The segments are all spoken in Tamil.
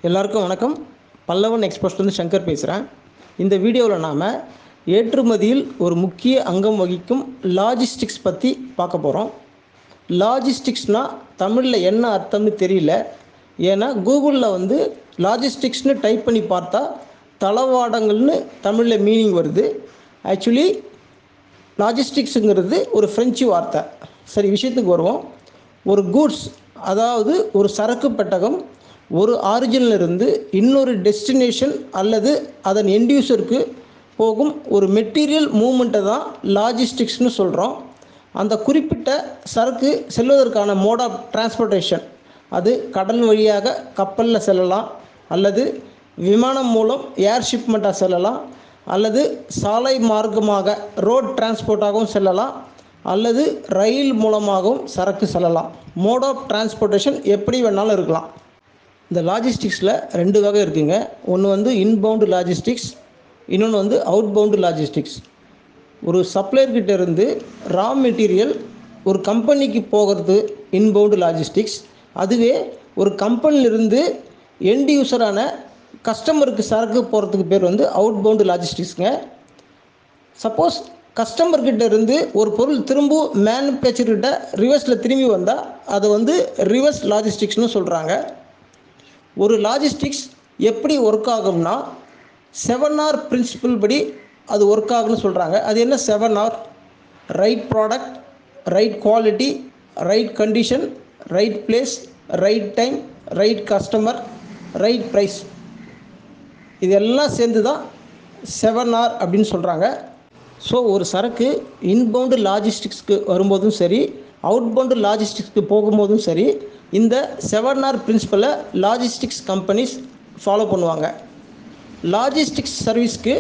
எல்லாருக்கும் வணக்கம் பல்லவன் எக்ஸ்பிரஸ்லேருந்து சங்கர் பேசுகிறேன் இந்த வீடியோவில் நாம் ஏற்றுமதியில் ஒரு முக்கிய அங்கம் வகிக்கும் லாஜிஸ்டிக்ஸ் பற்றி பார்க்க போகிறோம் லாஜிஸ்டிக்ஸ்னால் தமிழில் என்ன அர்த்தம்னு தெரியல ஏன்னா கூகுளில் வந்து லாஜிஸ்டிக்ஸ்னு டைப் பண்ணி பார்த்தா தளவாடங்கள்னு தமிழில் மீனிங் வருது ஆக்சுவலி லாஜிஸ்டிக்ஸுங்கிறது ஒரு ஃப்ரெஞ்சு வார்த்தை சரி விஷயத்துக்கு வருவோம் ஒரு கூட்ஸ் அதாவது ஒரு சரக்கு பெட்டகம் ஒரு ஆரிஜினில் இருந்து இன்னொரு டெஸ்டினேஷன் அல்லது அதன் எண்ட்யூசருக்கு போகும் ஒரு மெட்டீரியல் மூமெண்ட்டை தான் லாஜிஸ்டிக்ஸ்னு சொல்கிறோம் அந்த குறிப்பிட்ட சரக்கு செல்வதற்கான மோட் ஆஃப் டிரான்ஸ்போர்ட்டேஷன் அது கடல் வழியாக கப்பலில் செல்லலாம் அல்லது விமானம் மூலம் ஏர் ஷிப்மெண்ட்டாக செல்லலாம் அல்லது சாலை மார்க்கமாக ரோட் டிரான்ஸ்போர்ட்டாகவும் செல்லலாம் அல்லது ரயில் மூலமாகவும் சரக்கு செல்லலாம் மோட் ஆஃப் டிரான்ஸ்போர்ட்டேஷன் எப்படி வேணாலும் இருக்கலாம் இந்த லாஜிஸ்டிக்ஸில் ரெண்டு வகை இருக்குங்க ஒன்று வந்து இன்பவுண்டு லாஜிஸ்டிக்ஸ் இன்னொன்று வந்து அவுட்பவுண்டு லாஜிஸ்டிக்ஸ் ஒரு சப்ளையர்கிட்ட இருந்து ரா மெட்டீரியல் ஒரு கம்பெனிக்கு போகிறது இன்பவுண்டு லாஜிஸ்டிக்ஸ் அதுவே ஒரு கம்பெனிலிருந்து எண்ட் யூஸரான கஸ்டமருக்கு சரக்கு போகிறதுக்கு பேர் வந்து அவுட்பவுண்டு லாஜிஸ்டிக்ஸுங்க சப்போஸ் கஸ்டமர்கிட்ட இருந்து ஒரு பொருள் திரும்ப மேனுஃபேக்சர்கிட்ட ரிவர்ஸில் திரும்பி வந்தால் அதை வந்து ரிவர்ஸ் லாஜிஸ்டிக்ஸ்னு சொல்கிறாங்க ஒரு லாஜிஸ்டிக்ஸ் எப்படி ஒர்க் ஆகும்னா செவன் ஆர் பிரின்சிபிள் படி அது ஒர்க் ஆகும்னு சொல்கிறாங்க அது என்ன seven R right product right quality right condition right place right time right customer right price இதெல்லாம் சேர்ந்து தான் செவன் ஆர் அப்படின்னு சொல்கிறாங்க ஸோ ஒரு சரக்கு இன்பவுண்டு லாஜிஸ்டிக்ஸ்க்கு வரும்போதும் சரி அவுட்பவுண்டு லாஜிஸ்டிக்ஸ்க்கு போகும்போதும் சரி இந்த செவன் ஆர் பிரின்சிபலை லாஜிஸ்டிக்ஸ் கம்பெனிஸ் ஃபாலோ பண்ணுவாங்க லாஜிஸ்டிக்ஸ் சர்வீஸ்க்கு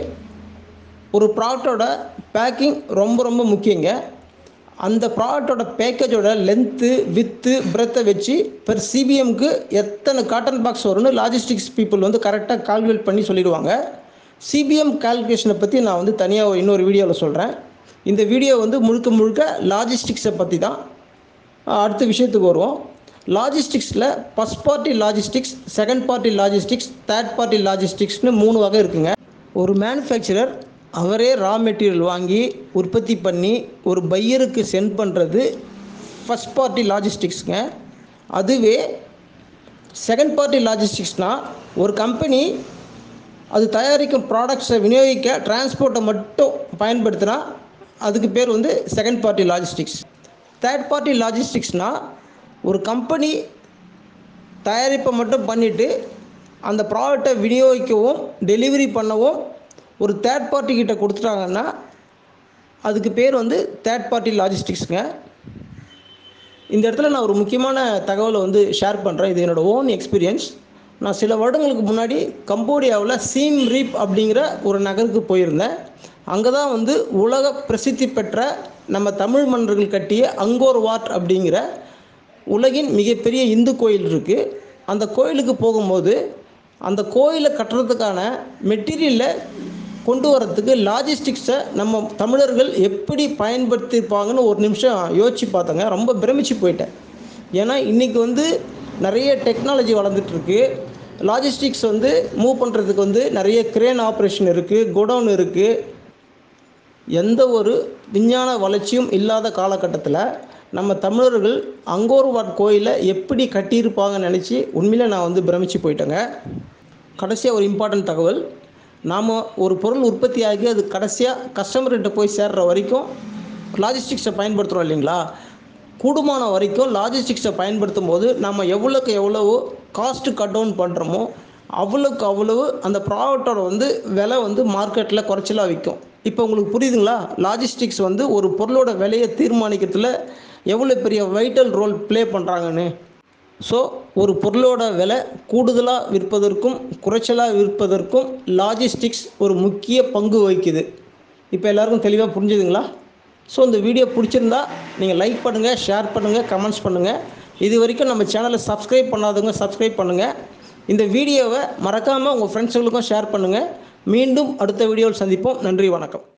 ஒரு ப்ராடக்டோட பேக்கிங் ரொம்ப ரொம்ப முக்கியங்க அந்த ப்ராடக்டோட பேக்கேஜோட லென்த்து வித்து பிரெத்தை வச்சு பெர் சிபிஎம்க்கு எத்தனை காட்டன் பாக்ஸ் வரும்னு லாஜிஸ்டிக்ஸ் பீப்புள் வந்து கரெக்டாக கால்குலேட் பண்ணி சொல்லிடுவாங்க சிபிஎம் கால்குலேஷனை பற்றி நான் வந்து தனியாக இன்னொரு வீடியோவில் சொல்கிறேன் இந்த வீடியோ வந்து முழுக்க முழுக்க லாஜிஸ்டிக்ஸை பற்றி தான் அடுத்த விஷயத்துக்கு வருவோம் லாஜிஸ்டிக்ஸில் first party logistics second party logistics third party லாஜிஸ்டிக்ஸ்னு மூணு வகை இருக்குங்க ஒரு மேனுஃபேக்சரர் அவரே ரா மெட்டீரியல் வாங்கி உற்பத்தி பண்ணி ஒரு பையருக்கு சென்ட் பண்ணுறது ஃபஸ்ட் பார்ட்டி லாஜிஸ்டிக்ஸுங்க அதுவே செகண்ட் பார்ட்டி லாஜிஸ்டிக்ஸ்னால் ஒரு கம்பெனி அது தயாரிக்கும் ப்ராடக்ட்ஸை விநியோகிக்க டிரான்ஸ்போர்ட்டை மட்டும் பயன்படுத்தினா அதுக்கு பேர் வந்து second party logistics third party லாஜிஸ்டிக்ஸ்னால் ஒரு கம்பெனி தயாரிப்பை மட்டும் பண்ணிவிட்டு அந்த ப்ராடக்டை விநியோகிக்கவும் டெலிவரி பண்ணவும் ஒரு தேர்ட் பார்ட்டி கிட்ட கொடுத்துட்டாங்கன்னா அதுக்கு பேர் வந்து தேர்ட் பார்ட்டி லாஜிஸ்டிக்ஸுங்க இந்த இடத்துல நான் ஒரு முக்கியமான தகவலை வந்து ஷேர் பண்ணுறேன் இது என்னோடய ஓன் எக்ஸ்பீரியன்ஸ் நான் சில வருடங்களுக்கு முன்னாடி கம்போடியாவில் சீம் ரீப் அப்படிங்கிற ஒரு நகருக்கு போயிருந்தேன் அங்கே தான் வந்து உலக பிரசித்தி பெற்ற நம்ம தமிழ் மன்னர்கள் கட்டிய அங்கோர் வாட் அப்படிங்கிற உலகின் மிகப்பெரிய இந்து கோயில் இருக்குது அந்த கோயிலுக்கு போகும்போது அந்த கோயிலை கட்டுறதுக்கான மெட்டீரியலை கொண்டு வரத்துக்கு லாஜிஸ்டிக்ஸை நம்ம தமிழர்கள் எப்படி பயன்படுத்தியிருப்பாங்கன்னு ஒரு நிமிஷம் யோசித்து பார்த்தேங்க ரொம்ப பிரமிச்சு போயிட்டேன் ஏன்னா இன்றைக்கி வந்து நிறைய டெக்னாலஜி வளர்ந்துட்டுருக்கு லாஜிஸ்டிக்ஸ் வந்து மூவ் பண்ணுறதுக்கு வந்து நிறைய கிரேன் ஆப்ரேஷன் இருக்குது குடவுன் இருக்குது எந்த ஒரு விஞ்ஞான வளர்ச்சியும் இல்லாத காலகட்டத்தில் நம்ம தமிழர்கள் அங்கோர்வாட் கோயிலை எப்படி கட்டியிருப்பாங்கன்னு நினச்சி உண்மையிலே நான் வந்து பிரமிச்சு போயிட்டேங்க கடைசியாக ஒரு இம்பார்ட்டன்ட் தகவல் நாம் ஒரு பொருள் உற்பத்தி ஆகி அது கடைசியாக கஸ்டமர்கிட்ட போய் சேர்ற வரைக்கும் லாஜிஸ்டிக்ஸை பயன்படுத்துகிறோம் இல்லைங்களா கூடுமான வரைக்கும் லாஜிஸ்டிக்ஸை பயன்படுத்தும் போது நம்ம எவ்வளோக்கு எவ்வளவு காஸ்ட்டு கட் டவுன் பண்ணுறோமோ அவ்வளோக்கு அவ்வளவு அந்த ப்ராடக்டோட வந்து விலை வந்து மார்க்கெட்டில் குறைச்சலாக விற்கும் இப்போ உங்களுக்கு புரியுதுங்களா லாஜிஸ்டிக்ஸ் வந்து ஒரு பொருளோட விலையை தீர்மானிக்கிறதுல எவ்வளோ பெரிய வைட்டல் ரோல் ப்ளே பண்ணுறாங்கன்னு ஸோ ஒரு பொருளோட விலை கூடுதலாக விற்பதற்கும் குறைச்சலாக விற்பதற்கும் லாஜிஸ்டிக்ஸ் ஒரு முக்கிய பங்கு வகிக்குது இப்போ எல்லாருக்கும் தெளிவாக புரிஞ்சுதுங்களா ஸோ இந்த வீடியோ பிடிச்சிருந்தா நீங்கள் லைக் பண்ணுங்கள் ஷேர் பண்ணுங்கள் கமெண்ட்ஸ் பண்ணுங்கள் இது வரைக்கும் நம்ம சேனலை சப்ஸ்கிரைப் பண்ணாதவங்க சப்ஸ்கிரைப் பண்ணுங்கள் இந்த வீடியோவை மறக்காமல் உங்கள் ஃப்ரெண்ட்ஸுகளுக்கும் ஷேர் பண்ணுங்கள் மீண்டும் அடுத்த வீடியோவில் சந்திப்போம் நன்றி வணக்கம்